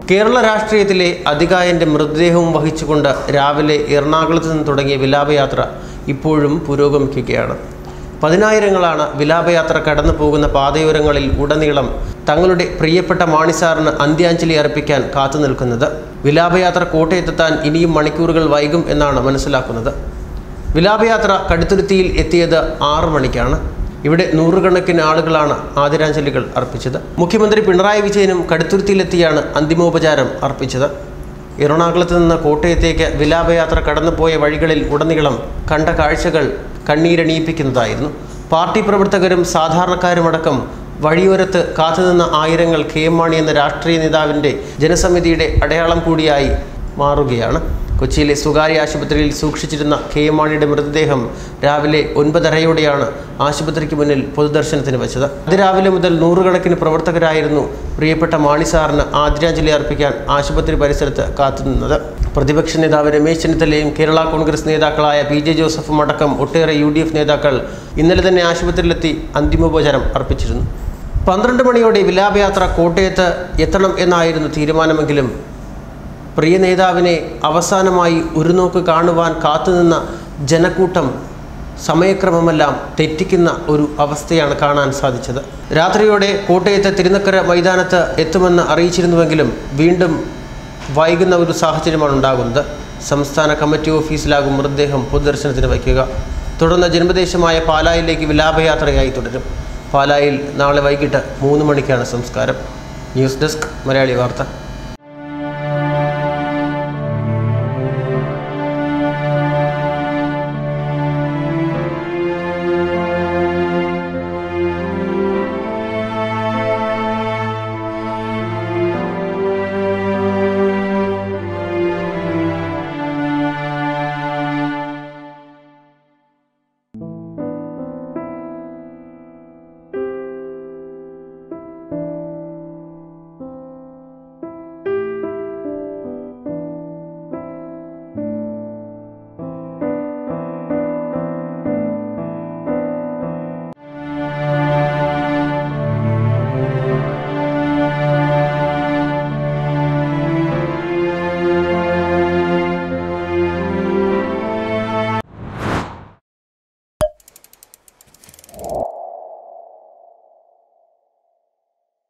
കേരള രാഷ്ട്രീയത്തിലെ അതികായന്റെ മൃതദേഹവും വഹിച്ചുകൊണ്ട് രാവിലെ എറണാകുളത്ത് നിന്ന് തുടങ്ങിയ വിലാപയാത്ര ഇപ്പോഴും പുരോഗമിക്കുകയാണ് പതിനായിരങ്ങളാണ് വിലാപയാത്ര കടന്നു പോകുന്ന പാതയോരങ്ങളിൽ ഉടനീളം തങ്ങളുടെ പ്രിയപ്പെട്ട മാണിസാറിന് അന്ത്യാഞ്ജലി അർപ്പിക്കാൻ കാത്തു നിൽക്കുന്നത് വിലാപയാത്ര കോട്ടയത്തെത്താൻ ഇനിയും മണിക്കൂറുകൾ വൈകും എന്നാണ് മനസ്സിലാക്കുന്നത് വിലാപയാത്ര കടുത്തുരുത്തിയിൽ എത്തിയത് ആറു മണിക്കാണ് ഇവിടെ നൂറുകണക്കിന് ആളുകളാണ് ആദരാഞ്ജലികൾ അർപ്പിച്ചത് മുഖ്യമന്ത്രി പിണറായി വിജയനും കടുത്തുരുത്തിയിലെത്തിയാണ് അന്തിമോപചാരം അർപ്പിച്ചത് എറണാകുളത്ത് നിന്ന് കോട്ടയത്തേക്ക് വിലാപയാത്ര കടന്നുപോയ വഴികളിൽ ഉടനീളം കണ്ട കാഴ്ചകൾ കണ്ണീരണിയിപ്പിക്കുന്നതായിരുന്നു പാർട്ടി പ്രവർത്തകരും സാധാരണക്കാരുമടക്കം വഴിയോരത്ത് കാത്തുനിന്ന ആയിരങ്ങൾ കെ എം മാണി എന്ന രാഷ്ട്രീയ നേതാവിൻ്റെ ജനസമിതിയുടെ അടയാളം കൂടിയായി മാറുകയാണ് കൊച്ചിയിലെ സ്വകാര്യ ആശുപത്രിയിൽ സൂക്ഷിച്ചിരുന്ന കെ എം മാണിയുടെ മൃതദേഹം രാവിലെ ഒൻപതരയോടെയാണ് ആശുപത്രിക്ക് മുന്നിൽ പൊതുദർശനത്തിന് വെച്ചത് അതിരാവിലെ മുതൽ നൂറുകണക്കിന് പ്രവർത്തകരായിരുന്നു പ്രിയപ്പെട്ട മാണി സാറിന് ആദരാഞ്ജലി അർപ്പിക്കാൻ ആശുപത്രി പരിസരത്ത് കാത്തുനിന്നത് പ്രതിപക്ഷ നേതാവ് രമേശ് ചെന്നിത്തലയും കേരള കോൺഗ്രസ് നേതാക്കളായ പി ജെ ജോസഫും അടക്കം ഒട്ടേറെ യു ഡി എഫ് നേതാക്കൾ ഇന്നലെ തന്നെ ആശുപത്രിയിലെത്തി അന്തിമോപചാരം അർപ്പിച്ചിരുന്നു പന്ത്രണ്ട് മണിയോടെ വിലാപയാത്ര കോട്ടയത്ത് എത്തണം എന്നായിരുന്നു തീരുമാനമെങ്കിലും പ്രിയ നേതാവിനെ അവസാനമായി ഒരു നോക്ക് കാണുവാൻ കാത്തുനിന്ന ജനക്കൂട്ടം സമയക്രമമെല്ലാം തെറ്റിക്കുന്ന ഒരു അവസ്ഥയാണ് കാണാൻ സാധിച്ചത് രാത്രിയോടെ കോട്ടയത്തെ തിരുനക്കര മൈതാനത്ത് എത്തുമെന്ന് അറിയിച്ചിരുന്നുവെങ്കിലും വീണ്ടും വൈകുന്ന ഒരു സാഹചര്യമാണ് ഉണ്ടാകുന്നത് സംസ്ഥാന കമ്മിറ്റി ഓഫീസിലാകും മൃതദേഹം പൊതുദർശനത്തിന് വയ്ക്കുക തുടർന്ന് ജന്മദേശമായ പാലായിലേക്ക് വിലാപയാത്രയായി തുടരും പാലായിൽ നാളെ വൈകിട്ട് മൂന്ന് മണിക്കാണ് സംസ്കാരം ന്യൂസ് ഡെസ്ക് മലയാളി വാർത്ത